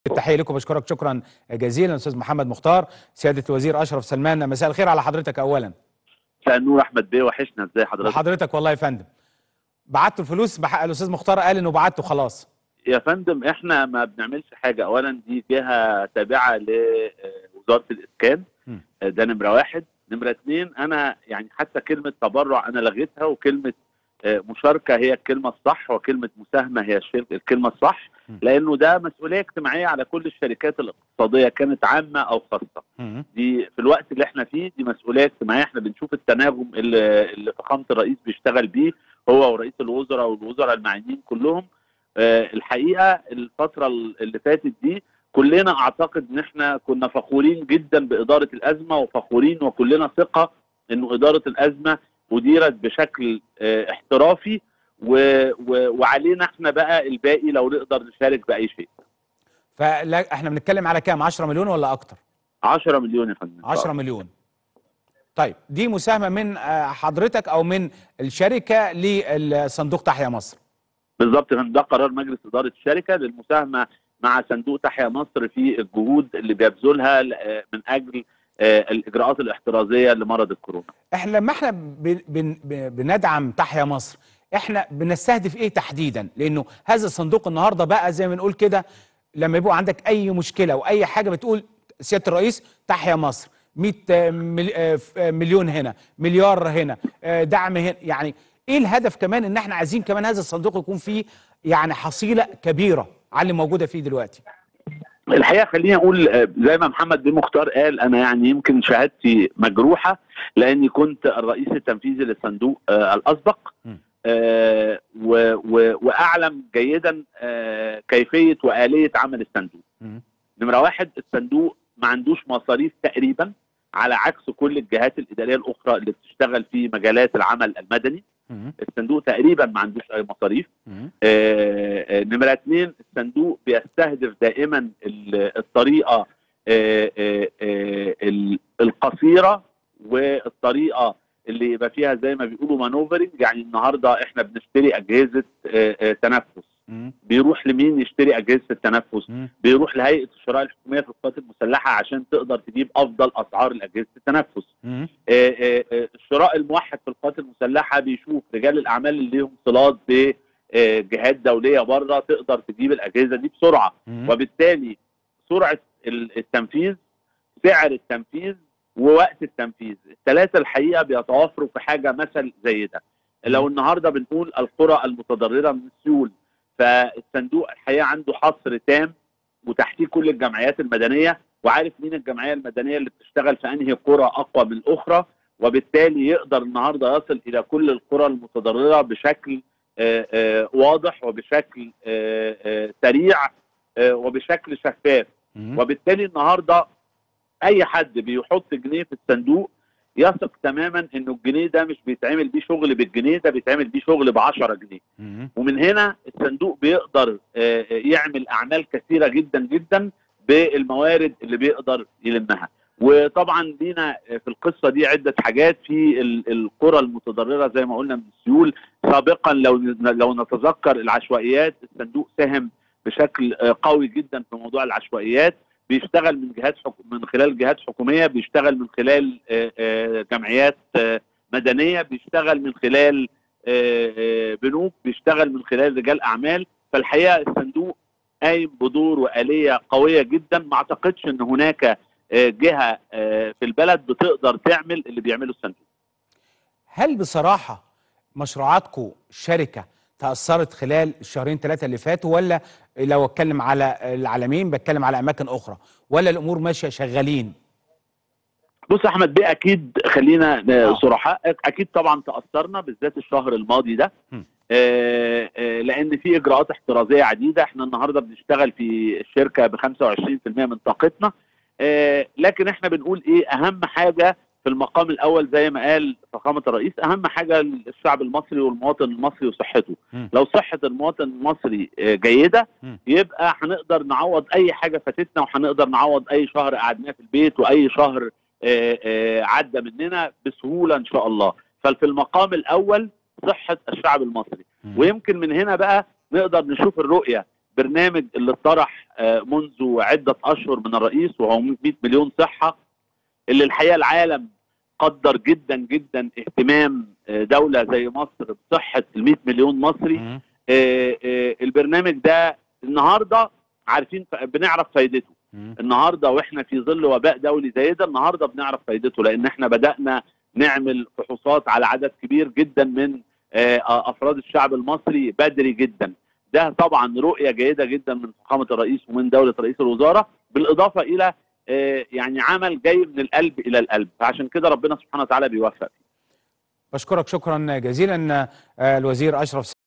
التحيه لكم بشكرك شكرا جزيلا استاذ محمد مختار سياده الوزير اشرف سلمان مساء الخير على حضرتك اولا مساء النور احمد بيه وحشنا ازاي حضرتك حضرتك والله يا فندم بعتوا الفلوس بحق الاستاذ مختار قال انه بعته خلاص يا فندم احنا ما بنعملش حاجه اولا دي جهه تابعه لوزاره الاسكان م. ده نمره واحد نمره اتنين انا يعني حتى كلمه تبرع انا لغيتها وكلمه آه، مشاركه هي الكلمه الصح وكلمه مساهمه هي الشر- الكلمه الصح م. لانه ده مسؤوليه اجتماعيه على كل الشركات الاقتصاديه كانت عامه او خاصه مم. دي في الوقت اللي احنا فيه دي مسؤوليه اجتماعيه احنا بنشوف التناغم اللي, اللي فخامه الرئيس بيشتغل بيه هو ورئيس الوزراء والوزراء المعنيين كلهم آه الحقيقه الفتره اللي فاتت دي كلنا اعتقد ان احنا كنا فخورين جدا باداره الازمه وفخورين وكلنا ثقه انه اداره الازمه اديرت بشكل آه احترافي و و وعلينا احنا بقى الباقي لو نقدر نشارك باي شيء فلا احنا بنتكلم على كام 10 مليون ولا اكتر 10 مليون يا فندم 10 مليون طيب دي مساهمه من آه، حضرتك او من الشركه لصندوق تحيا مصر بالظبط كان ده قرار مجلس اداره الشركه للمساهمه مع صندوق تحيا مصر في الجهود اللي بيبذلها ل- من اجل آه، الاجراءات الاحترازيه لمرض الكورونا. احنا لما احنا بن بن بندعم تحيا مصر احنا بنستهدف ايه تحديدا لانه هذا الصندوق النهارده بقى زي ما بنقول كده لما يبقى عندك اي مشكله واي حاجه بتقول سياده الرئيس تحيا مصر 100 مل- آه، ف- آه، مليون هنا مليار هنا آه، دعم هنا يعني ايه الهدف كمان ان احنا عايزين كمان هذا الصندوق يكون فيه يعني حصيله كبيره على اللي موجوده فيه دلوقتي الحقيقه خليني اقول آه، زي ما محمد بن مختار قال انا يعني يمكن شهادتي مجروحه لاني كنت الرئيس التنفيذي للصندوق آه، الاسبق م. آه، و- و- واعلم جيدا آه، كيفيه واليه عمل الصندوق. مم. نمره واحد الصندوق ما عندوش مصاريف تقريبا على عكس كل الجهات الاداريه الاخرى اللي بتشتغل في مجالات العمل المدني مم. الصندوق تقريبا ما عندوش اي مصاريف مم. آه، آه، نمره اثنين الصندوق بيستهدف دائما ال- الطريقه آه، آه، آه، ال- القصيره والطريقه اللي يبقى فيها زي ما بيقولوا مانوفرنج يعني النهارده احنا بنشتري اجهزه آه، آه، تنفس مم. بيروح لمين يشتري اجهزه التنفس مم. بيروح لهيئه الشراء الحكوميه في القوات المسلحه عشان تقدر تجيب افضل اسعار الاجهزه التنفس مم. آه، آه، آه، الشراء الموحد في القوات المسلحه بيشوف رجال الاعمال اللي ليهم صلات بجهات دوليه بره تقدر تجيب الاجهزه دي بسرعه مم. وبالتالي سرعه ال- التنفيذ سعر التنفيذ ووقت التنفيذ الثلاثه الحقيقه بيتوافروا في حاجه مثل زي ده لو النهارده بنقول القرى المتضرره من السيول فالصندوق الحقيقه عنده حصر تام وتحتيه كل الجمعيات المدنيه وعارف مين الجمعيه المدنيه اللي بتشتغل في انهي قرى اقوى من الاخرى وبالتالي يقدر النهارده يصل الى كل القرى المتضرره بشكل آه، آه، واضح وبشكل آه، آه، سريع آه، وبشكل شفاف مم. وبالتالي النهارده اي حد بيحط جنيه في الصندوق يثق تماما انه الجنيه ده مش بيتعمل بيه شغل بالجنيه ده بيتعمل بيه شغل ب 10 جنيه مم. ومن هنا الصندوق بيقدر آه، آه، يعمل اعمال كثيره جدا جدا بالموارد اللي بيقدر يلمها وطبعا لينا في القصه دي عده حاجات في ال- القرى المتضرره زي ما قلنا من السيول سابقا لو لو نتذكر العشوائيات الصندوق ساهم بشكل آه، قوي جدا في موضوع العشوائيات بيشتغل من جهات حك... من خلال جهات حكوميه بيشتغل من خلال آه، آه، جمعيات آه، مدنيه بيشتغل من خلال آه، آه، بنوك بيشتغل من خلال رجال اعمال فالحقيقه الصندوق قايم بدور واليه قويه جدا ما اعتقدش ان هناك آه، جهه آه، في البلد بتقدر تعمل اللي بيعمله الصندوق هل بصراحة مشروعاتكم الشركة تأثرت خلال الشهرين ثلاثة اللي فاتوا ولا لو اتكلم على العالمين بتكلم على أماكن أخرى ولا الأمور ماشية شغالين؟ بص يا احمد بيه اكيد خلينا آه. آه. صرحاء اكيد طبعا تاثرنا بالذات الشهر الماضي ده م. آه آه لان في اجراءات احترازيه عديده احنا النهارده بنشتغل في الشركه ب 25% من طاقتنا آه لكن احنا بنقول ايه اهم حاجه في المقام الاول زي ما قال فخامه الرئيس اهم حاجه الشعب المصري والمواطن المصري وصحته م. لو صحه المواطن المصري آه، جيده م. يبقى هنقدر نعوض اي حاجه فاتتنا وهنقدر نعوض اي شهر قعدناه في البيت واي شهر آه، آه، عدى مننا بسهوله ان شاء الله ففي المقام الاول صحه الشعب المصري مم. ويمكن من هنا بقى نقدر نشوف الرؤيه برنامج اللي اتطرح آه، منذ عده اشهر من الرئيس وهو 100 مليون صحه اللي الحقيقه العالم قدر جدا جدا اهتمام آه، دوله زي مصر بصحه ال 100 مليون مصري مم. آه، آه، البرنامج ده النهارده عارفين ف- بنعرف فايدته مم. النهارده واحنا في ظل وباء دولي زي ده النهارده بنعرف فايدته لان احنا بدانا نعمل فحوصات على عدد كبير جدا من آه، افراد الشعب المصري بدري جدا ده طبعا رؤيه جيده جدا من فخامه الرئيس ومن دوله رئيس الوزراء بالاضافه الى آه، يعني عمل جاي من القلب الى القلب فعشان كده ربنا سبحانه وتعالى بيوفق بشكرك شكرا جزيلا آه، الوزير اشرف